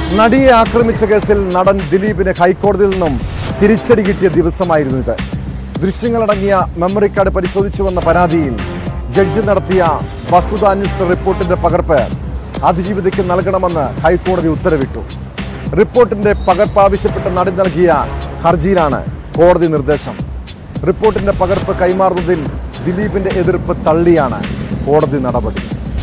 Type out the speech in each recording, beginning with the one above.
നടിയെ ആക്രമിച്ച കേസിൽ നടൻ ദിലീപിന് ഹൈക്കോടതിയിൽ നിന്നും തിരിച്ചടി കിട്ടിയ ദിവസമായിരുന്നു ഇത് ദൃശ്യങ്ങളടങ്ങിയ മെമ്മറി കാർഡ് പരിശോധിച്ചുവെന്ന പരാതിയിൽ ജഡ്ജി നടത്തിയ വസ്തുതാന്വേഷണ റിപ്പോർട്ടിന്റെ പകർപ്പ് അതിജീവിതയ്ക്ക് നൽകണമെന്ന് ഹൈക്കോടതി ഉത്തരവിട്ടു റിപ്പോർട്ടിന്റെ പകർപ്പ് ആവശ്യപ്പെട്ട് നടി നൽകിയ ഹർജിയിലാണ് കോടതി നിർദ്ദേശം റിപ്പോർട്ടിന്റെ പകർപ്പ് കൈമാറുന്നതിൽ ദിലീപിന്റെ എതിർപ്പ് തള്ളിയാണ് കോടതി നടപടി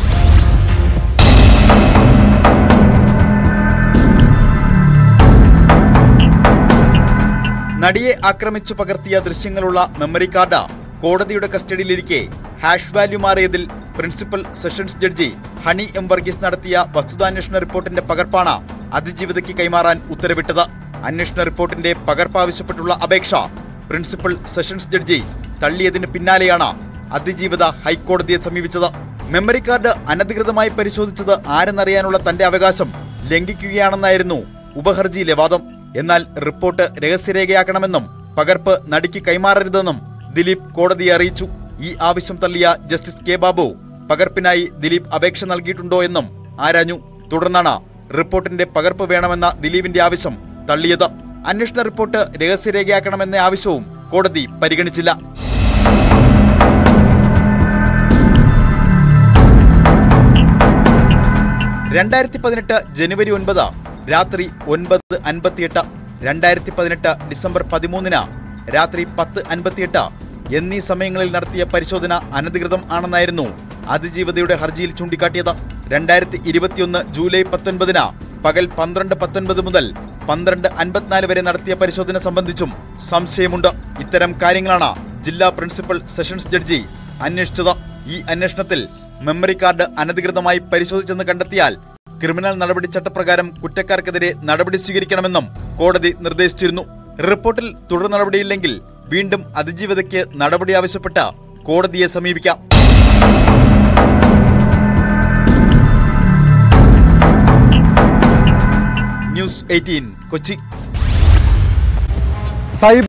നടിയെ ആക്രമിച്ചു പകർത്തിയ ദൃശ്യങ്ങളുള്ള മെമ്മറി കാർഡ് കോടതിയുടെ കസ്റ്റഡിയിലിരിക്കെ ഹാഷ് വാല്യൂ മാറിയതിൽ principal sessions judge Honey M Varghese നടത്തിയ വസ്തുതാന്വേഷണ റിപ്പോർട്ടിന്റെ പകർപ്പാണ് അതിജീവിതയ്ക്ക് കൈമാറാൻ ഉത്തരവിട്ടത് അന്വേഷണ റിപ്പോർട്ടിന്റെ പകർപ്പ് ആവശ്യപ്പെട്ടുള്ള അപേക്ഷ പ്രിൻസിപ്പൽ സെഷൻസ് ജഡ്ജി തള്ളിയതിന് പിന്നാലെയാണ് അതിജീവിത ഹൈക്കോടതിയെ സമീപിച്ചത് മെമ്മറി കാർഡ് അനധികൃതമായി പരിശോധിച്ചത് ആരെന്നറിയാനുള്ള തന്റെ അവകാശം ലംഘിക്കുകയാണെന്നായിരുന്നു ഉപഹർജിയിലെ വാദം എന്നാൽ റിപ്പോർട്ട് രഹസ്യരേഖയാക്കണമെന്നും പകർപ്പ് നടിക്ക് കൈമാറരുതെന്നും ദിലീപ് കോടതിയെ അറിയിച്ചു ഈ ആവശ്യം തള്ളിയ ജസ്റ്റിസ് കെ ബാബു പകർപ്പിനായി ദിലീപ് അപേക്ഷ നൽകിയിട്ടുണ്ടോ എന്നും ആരാഞ്ഞു തുടർന്നാണ് റിപ്പോർട്ടിന്റെ പകർപ്പ് വേണമെന്ന ദിലീപിന്റെ ആവശ്യം തള്ളിയത് അന്വേഷണ റിപ്പോർട്ട് രഹസ്യരേഖയാക്കണമെന്ന ആവശ്യവും കോടതി പരിഗണിച്ചില്ല രണ്ടായിരത്തി പതിനെട്ട് ജനുവരി ഒൻപത് രാത്രി ഒൻപത് അൻപത്തിയെട്ട് രണ്ടായിരത്തി പതിനെട്ട് ഡിസംബർ പതിമൂന്നിന് രാത്രി പത്ത് അൻപത്തിയെട്ട് എന്നീ സമയങ്ങളിൽ നടത്തിയ പരിശോധന അനധികൃതം ആണെന്നായിരുന്നു അതിജീവതയുടെ ഹർജിയിൽ ചൂണ്ടിക്കാട്ടിയത് രണ്ടായിരത്തി ഇരുപത്തിയൊന്ന് ജൂലൈ പത്തൊൻപതിന് പകൽ പന്ത്രണ്ട് പത്തൊൻപത് മുതൽ പന്ത്രണ്ട് അൻപത്തിനാല് വരെ നടത്തിയ പരിശോധന സംബന്ധിച്ചും സംശയമുണ്ട് ഇത്തരം കാര്യങ്ങളാണ് ജില്ലാ പ്രിൻസിപ്പൽ സെഷൻസ് ജഡ്ജി അന്വേഷിച്ചത് ഈ അന്വേഷണത്തിൽ മെമ്മറി കാർഡ് അനധികൃതമായി പരിശോധിച്ചെന്ന് കണ്ടെത്തിയാൽ ക്രിമിനൽ നടപടി ചട്ടപ്രകാരം കുറ്റക്കാർക്കെതിരെ നടപടി സ്വീകരിക്കണമെന്നും കോടതി നിർദ്ദേശിച്ചിരുന്നു റിപ്പോർട്ടിൽ തുടർ നടപടിയില്ലെങ്കിൽ വീണ്ടും അതിജീവിതയ്ക്ക് നടപടി ആവശ്യപ്പെട്ട് കോടതിയെ സമീപിക്കാം ന്യൂസ് എയ്റ്റീൻ കൊച്ചി സൈബർ